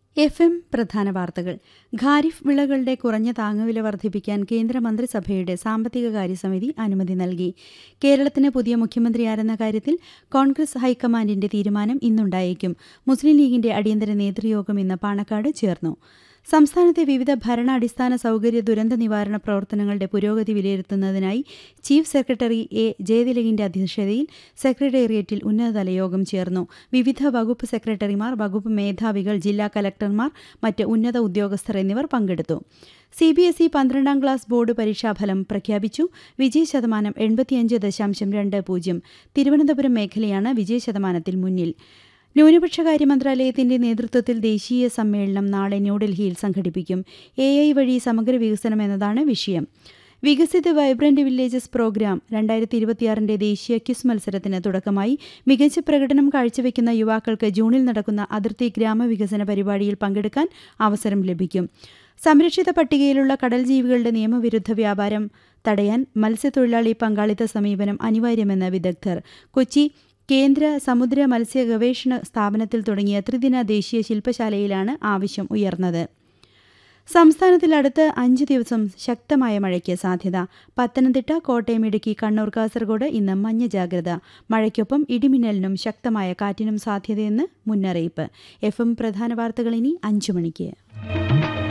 F M പ്രധാന വാർത്തകൾ ഖാരിഫ് വിളകളുടെ കുറഞ്ഞ താങ്ങുവില വർദ്ധിപ്പിക്കാൻ കേന്ദ്രമന്ത്രിസഭയുടെ സാമ്പത്തിക കാര്യസമിതി അനുമതി നൽകി കേരളത്തിന് പുതിയ മുഖ്യമന്ത്രിയാരെന്ന കാര്യത്തിൽ കോൺഗ്രസ് ഹൈക്കമാൻഡിന്റെ തീരുമാനം ഇന്നുണ്ടായേക്കും മുസ്ലിം ലീഗിന്റെ അടിയന്തര നേതൃയോഗം ഇന്ന് പാണക്കാട് ചേർന്നു സംസ്ഥാനത്തെ വിവിധ ഭരണാടിസ്ഥാന സൗകര്യ ദുരന്ത നിവാരണ പ്രവർത്തനങ്ങളുടെ പുരോഗതി വിലയിരുത്തുന്നതിനായി ചീഫ് സെക്രട്ടറി എ ജയതിലകിന്റെ അധ്യക്ഷതയിൽ സെക്രട്ടേറിയറ്റിൽ ഉന്നതതല യോഗം ചേർന്നു വിവിധ വകുപ്പ് സെക്രട്ടറിമാർ വകുപ്പ് മേധാവികൾ ജില്ലാ കലക്ടർമാർ മറ്റ് ഉന്നത ഉദ്യോഗസ്ഥർ എന്നിവർ പങ്കെടുത്തു സി ബി എസ് ഇ പന്ത്രണ്ടാം ക്ലാസ് ബോർഡ് പരീക്ഷാഫലം പ്രഖ്യാപിച്ചു വിജയ ശതമാനം എൺപത്തിയഞ്ച് ദശാംശം രണ്ട് പൂജ്യം തിരുവനന്തപുരം മേഖലയാണ് വിജയശതമാനത്തിൽ മുന്നിൽ ന്യൂനപക്ഷകാര്യ മന്ത്രാലയത്തിന്റെ നേതൃത്വത്തിൽ ദേശീയ സമ്മേളനം നാളെ ന്യൂഡൽഹിയിൽ സംഘടിപ്പിക്കും എ ഐ വഴി സമഗ്ര വികസനം എന്നതാണ് വിഷയം വികസിത വൈബ്രന്റ് വില്ലേജസ് പ്രോഗ്രാം രണ്ടായിരത്തി ഇരുപത്തിയാറിന്റെ ദേശീയ ക്വിസ് മത്സരത്തിന് തുടക്കമായി മികച്ച പ്രകടനം കാഴ്ചവെക്കുന്ന യുവാക്കൾക്ക് ജൂണിൽ നടക്കുന്ന അതിർത്തി ഗ്രാമവികസന പരിപാടിയിൽ പങ്കെടുക്കാൻ അവസരം ലഭിക്കും സംരക്ഷിത പട്ടികയിലുള്ള കടൽ ജീവികളുടെ നിയമവിരുദ്ധ വ്യാപാരം തടയാൻ മത്സ്യത്തൊഴിലാളി പങ്കാളിത്ത സമീപനം അനിവാര്യമെന്ന് വിദഗ്ധർ കൊച്ചി കേന്ദ്ര സമുദ്ര മത്സ്യ ഗവേഷണ സ്ഥാപനത്തിൽ തുടങ്ങിയ ത്രിദിന ദേശീയ ശില്പശാലയിലാണ് ആവശ്യം ഉയർന്നത് സംസ്ഥാനത്തിൽ അടുത്ത അഞ്ച് ദിവസം ശക്തമായ മഴയ്ക്ക് സാധ്യത പത്തനംതിട്ട കോട്ടയം ഇടുക്കി കണ്ണൂർ കാസർഗോഡ് ഇന്ന് മഞ്ഞ ജാഗ്രത മഴയ്ക്കൊപ്പം ഇടിമിന്നലിനും ശക്തമായ കാറ്റിനും സാധ്യതയെന്ന് മുന്നറിയിപ്പ് എഫ് എം പ്രധാന വാർത്തകൾ ഇനി അഞ്ചു മണിക്ക്